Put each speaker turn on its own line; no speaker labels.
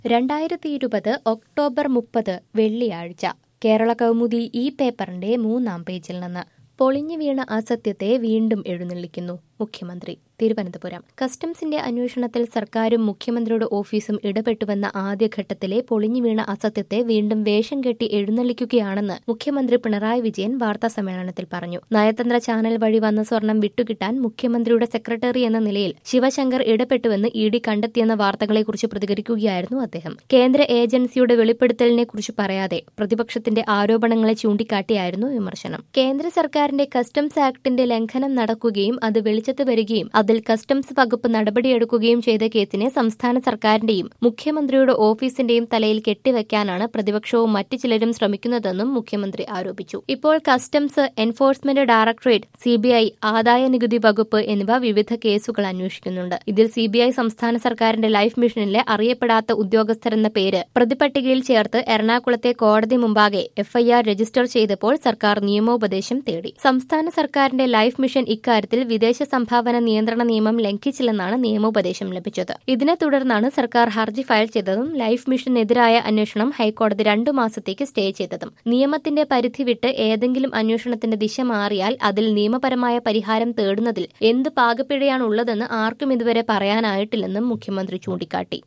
രണ്ടായിരത്തി ഇരുപത് ഒക്ടോബർ മുപ്പത് വെള്ളിയാഴ്ച കേരള കൗമുദി ഈ പേപ്പറിന്റെ മൂന്നാം പേജിൽ നിന്ന് പൊളിഞ്ഞു വീണ അസത്യത്തെ വീണ്ടും എഴുന്നള്ളിക്കുന്നു മുഖ്യമന്ത്രി തിരുവനന്തപുരം കസ്റ്റംസിന്റെ അന്വേഷണത്തിൽ സർക്കാരും മുഖ്യമന്ത്രിയുടെ ഓഫീസും ഇടപെട്ടുവെന്ന ആദ്യഘട്ടത്തിലെ പൊളിഞ്ഞു വീണ അസത്യത്തെ വീണ്ടും വേഷം കെട്ടി എഴുന്നള്ളിക്കുകയാണെന്ന് മുഖ്യമന്ത്രി പിണറായി വിജയൻ വാർത്താസമ്മേളനത്തിൽ പറഞ്ഞു നയതന്ത്ര ചാനൽ വഴി വന്ന സ്വർണം വിട്ടുകിട്ടാൻ മുഖ്യമന്ത്രിയുടെ സെക്രട്ടറി എന്ന നിലയിൽ ശിവശങ്കർ ഇടപെട്ടുവെന്ന് ഇ ഡി കണ്ടെത്തിയെന്ന വാർത്തകളെക്കുറിച്ച് പ്രതികരിക്കുകയായിരുന്നു അദ്ദേഹം കേന്ദ്ര ഏജൻസിയുടെ വെളിപ്പെടുത്തലിനെ കുറിച്ച് പറയാതെ പ്രതിപക്ഷത്തിന്റെ ആരോപണങ്ങളെ ചൂണ്ടിക്കാട്ടിയായിരുന്നു വിമർശനം കേന്ദ്ര സർക്കാരിന്റെ കസ്റ്റംസ് ആക്ടിന്റെ ലംഘനം നടക്കുകയും അത് വെളിച്ചത്ത് വരികയും അതിൽ കസ്റ്റംസ് വകുപ്പ് നടപടിയെടുക്കുകയും ചെയ്ത കേസിനെ സംസ്ഥാന സർക്കാരിന്റെയും മുഖ്യമന്ത്രിയുടെ ഓഫീസിന്റെയും തലയിൽ കെട്ടിവെക്കാനാണ് പ്രതിപക്ഷവും മറ്റു ചിലരും ശ്രമിക്കുന്നതെന്നും മുഖ്യമന്ത്രി ആരോപിച്ചു ഇപ്പോൾ കസ്റ്റംസ് എൻഫോഴ്സ്മെന്റ് ഡയറക്ടറേറ്റ് സിബിഐ ആദായ നികുതി വകുപ്പ് എന്നിവ വിവിധ കേസുകൾ അന്വേഷിക്കുന്നുണ്ട് ഇതിൽ സിബിഐ സംസ്ഥാന സർക്കാരിന്റെ ലൈഫ് മിഷനിലെ അറിയപ്പെടാത്ത ഉദ്യോഗസ്ഥരെന്ന പേര് പ്രതിപട്ടികയിൽ ചേർത്ത് എറണാകുളത്തെ കോടതി മുമ്പാകെ എഫ്ഐആർ രജിസ്റ്റർ ചെയ്തപ്പോൾ സർക്കാർ നിയമോപദേശം തേടി സംസ്ഥാന സർക്കാരിന്റെ ലൈഫ് മിഷൻ ഇക്കാര്യത്തിൽ വിദേശ സംഭാവന നിയന്ത്രണ നിയമം ലംഘിച്ചില്ലെന്നാണ് നിയമോപദേശം ലഭിച്ചത് ഇതിനെ തുടർന്നാണ് സർക്കാർ ഹർജി ഫയൽ ചെയ്തതും ലൈഫ് മിഷനെതിരായ അന്വേഷണം ഹൈക്കോടതി രണ്ടു മാസത്തേക്ക് സ്റ്റേ ചെയ്തതും നിയമത്തിന്റെ പരിധി വിട്ട് ഏതെങ്കിലും അന്വേഷണത്തിന്റെ ദിശ മാറിയാൽ അതിൽ നിയമപരമായ പരിഹാരം തേടുന്നതിൽ എന്ത് പാകപ്പിഴയാണുള്ളതെന്ന് ആർക്കും ഇതുവരെ പറയാനായിട്ടില്ലെന്നും മുഖ്യമന്ത്രി ചൂണ്ടിക്കാട്ടി